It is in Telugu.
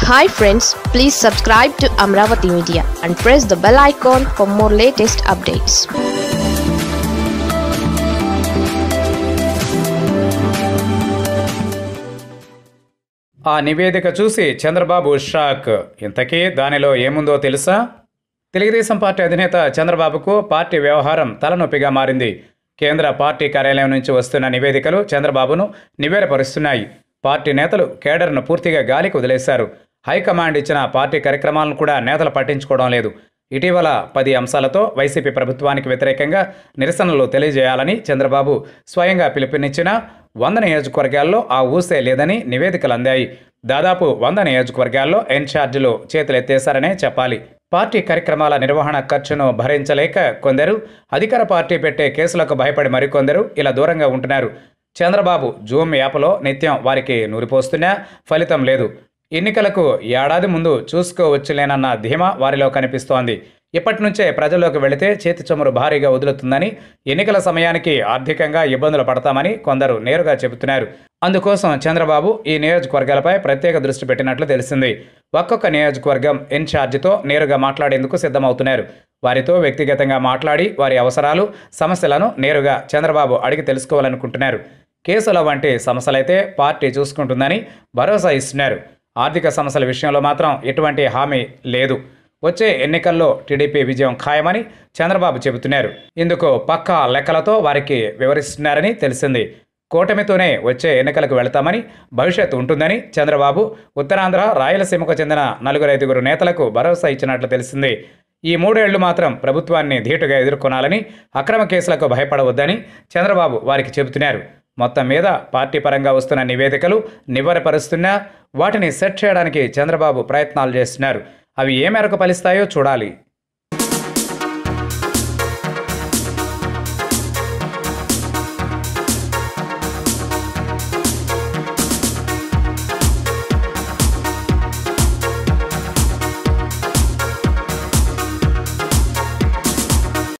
hi friends please subscribe to Amaravati media and press the bell icon for more latest updates ఆ నివేదిక చూసి చంద్రబాబు షాక్ ఇంతకీ దానిలో ఏముందో తెలుసా తెలుగుదేశం పార్టీ అధినేత చంద్రబాబుకు పార్టీ వ్యవహారం తలనొప్పిగా మారింది కేంద్ర పార్టీ కార్యాలయం నుంచి వస్తున్న నివేదికలు చంద్రబాబును నివేరపరుస్తున్నాయి పార్టీ నేతలు కేడర్ను పూర్తిగా గాలికి వదిలేశారు హైకమాండ్ ఇచ్చిన పార్టీ కార్యక్రమాలను కూడా నేతలు పట్టించుకోవడం లేదు ఇటీవల పది అంశాలతో వైసీపీ ప్రభుత్వానికి వ్యతిరేకంగా నిరసనలు తెలియజేయాలని చంద్రబాబు స్వయంగా పిలుపునిచ్చిన వంద నియోజకవర్గాల్లో ఆ ఊసే లేదని నివేదికలు అందాయి దాదాపు వంద నియోజకవర్గాల్లో ఇన్ఛార్జీలు చేతులెత్తేశారనే చెప్పాలి పార్టీ కార్యక్రమాల నిర్వహణ ఖర్చును భరించలేక కొందరు అధికార పార్టీ పెట్టే కేసులకు భయపడి మరికొందరు ఇలా దూరంగా ఉంటున్నారు చంద్రబాబు జూమ్ యాప్లో నిత్యం వారికి నూరిపోస్తున్నా ఫలితం లేదు ఎన్నికలకు ఏడాది ముందు చూసుకోవచ్చులేనన్న ధీమా వారిలో కనిపిస్తోంది ఇప్పటి నుంచే ప్రజల్లోకి వెళితే చేతి చమురు భారీగా వదులుతుందని ఎన్నికల సమయానికి ఆర్థికంగా ఇబ్బందులు పడతామని కొందరు నేరుగా చెబుతున్నారు అందుకోసం చంద్రబాబు ఈ నియోజకవర్గాలపై ప్రత్యేక దృష్టి పెట్టినట్లు తెలిసింది ఒక్కొక్క నియోజకవర్గం ఇన్ఛార్జితో నేరుగా మాట్లాడేందుకు సిద్ధమవుతున్నారు వారితో వ్యక్తిగతంగా మాట్లాడి వారి అవసరాలు సమస్యలను నేరుగా చంద్రబాబు అడిగి తెలుసుకోవాలనుకుంటున్నారు కేసుల వంటి సమస్యలైతే పార్టీ చూసుకుంటుందని భరోసా ఇస్తున్నారు ఆర్థిక సమస్యల విషయంలో మాత్రం ఎటువంటి హామీ లేదు వచ్చే ఎన్నికల్లో టీడీపీ విజయం ఖాయమని చంద్రబాబు చెబుతున్నారు ఇందుకు పక్కా లెక్కలతో వారికి వివరిస్తున్నారని తెలిసింది కూటమితోనే వచ్చే ఎన్నికలకు వెళతామని భవిష్యత్తు ఉంటుందని చంద్రబాబు ఉత్తరాంధ్ర రాయలసీమకు చెందిన నలుగురు ఐదుగురు నేతలకు భరోసా ఇచ్చినట్లు తెలిసింది ఈ మూడేళ్లు మాత్రం ప్రభుత్వాన్ని ధీటుగా ఎదుర్కొనాలని అక్రమ కేసులకు భయపడవద్దని చంద్రబాబు వారికి చెబుతున్నారు మొత్తం మీద పార్టీ పరంగా వస్తున్న నివేదికలు నివ్వరపరుస్తున్నా వాటిని సెట్ చేయడానికి చంద్రబాబు ప్రయత్నాలు చేస్తున్నారు అవి ఏ మేరకు ఫలిస్తాయో చూడాలి